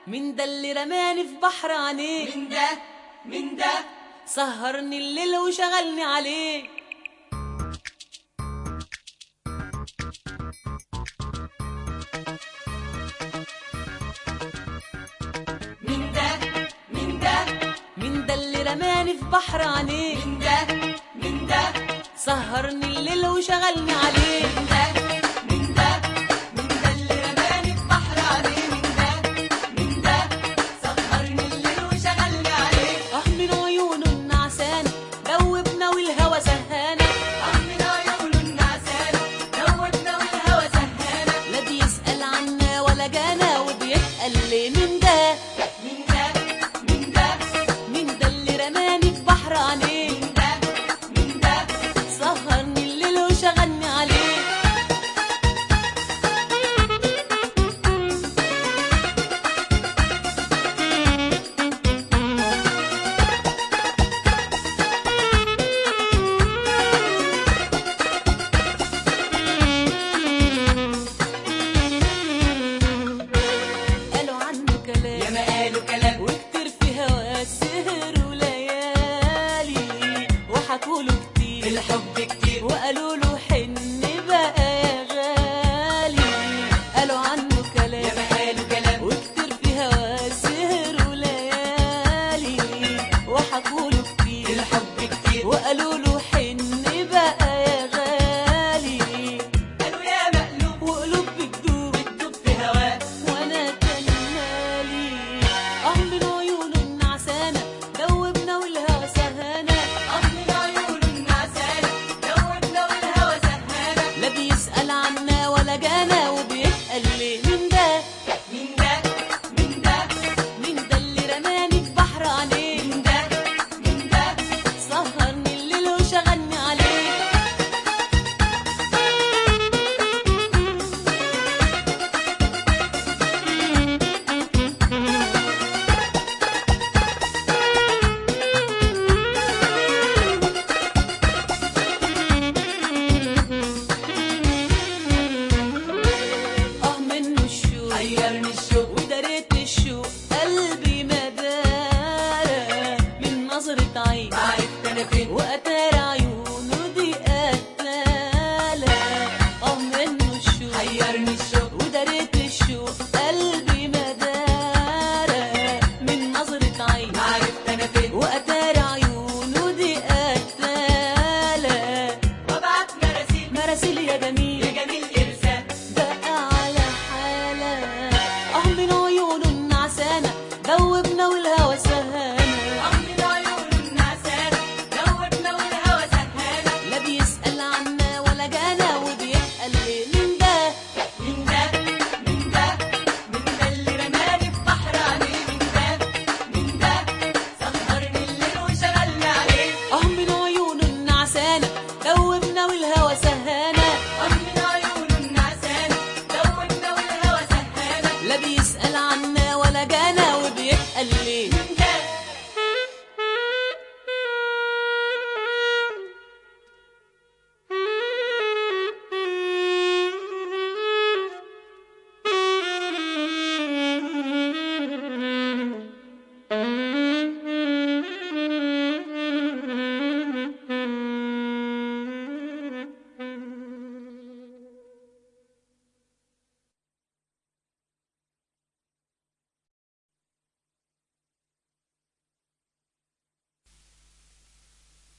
مين ده اللي رماني في بحر عينيه من ده من ده سهرني الليل وشغلني عليه من ده من ده مين ده اللي رماني في بحر عينيه من ده من ده سهرني الليل وشغلني عليه من ده من ده من ده اللي رماني في بحر عليه من ده من ده سهرني الليل وشغلني عليه اه من عيونه النعسانة دوبنا والهوى سهانة اه من عيونه النعسانة دوبنا والهوى سهانة لا بيسأل عنا ولا جانا وبيسأل ليه مين ده من ده من ده مين ده اللي رماني في بحر عينيه من ده من ده سهرني الليل وشغلني عليه قالوا عنه يا كلام ما قالوا كلام وكتير في هوا سهر وليالي وحكوا له كتير الحب كتير وقالوا له حن بقى يا غالي قالوا عنه يا كلام ما قالوا كلام وكتير في هوا سهر وليالي وحكوا له كتير الحب كتير وقالوا له حن بقى يا غالي قالوا يا مقلوب وقلوب بتدوب بتدوب في هواك وانا كان مالي اه من عيونه النعسانه دوبنا والهوى سهانه اه من عيون النعسانة دوبنا والهوى سهانة لا بيسأل عنا ولا جانا وبيسأل ليه من ده من ده من ده مين ده اللي رماني في بحر عينيه من ده من ده سهرني الليل وشغلني عليه اه منه الشوق حيرني الشوق ودريت الشوق قلبي ما دار من نظرة عين ما عرفت انا فين وأتار عيونه دي قتالة اه منه الشوق حيرني الشوق ودريت الشوق قلبي